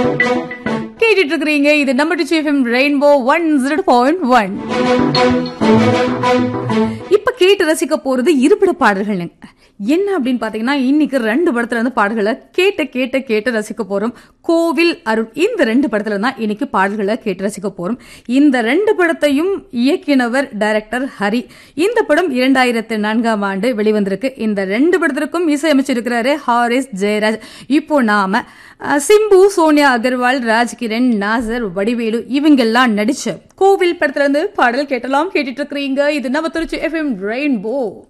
கேட்டுட்டு இருக்கிறீங்க இது நம்ம Trichy FM rainbow one zero point one இப்ப கேட்டு ரசிக்க போறது இருப்பிட பாடல்கள் என்ன அப்படின்னு பாத்தீங்கன்னா இன்னைக்கு ரெண்டு படத்துல இருந்து பாடல்களை கேட்ட கேட்ட கேட்டு ரசிக்க போறோம் கோவில் அருள் இந்த ரெண்டு படத்துல தான் இன்னைக்கு பாடல்களை கேட்டு ரசிக்க போறோம் இந்த ரெண்டு படத்தையும் இயக்கினவர் டைரக்டர் ஹரி இந்த படம் இரண்டாயிரத்தி நான்காம் ஆண்டு வெளிவந்திருக்கு இந்த ரெண்டு படத்திற்கும் இசையமைச்சிருக்கிறாரு ஹாரிஸ் ஜெயராஜ் இப்போ நாம அஹ், சிம்பு சோனியா அகர்வால் ராஜ்கிரண் நாசர் வடிவேலு இவங்கெல்லாம் நடிச்ச கோவில் படத்துல இருந்து பாடல் கேட்டலாம் கேட்டுட்டு இருக்கிறீங்க இது நம்ம திருச்சி எஃப்எம் ரெயின்போ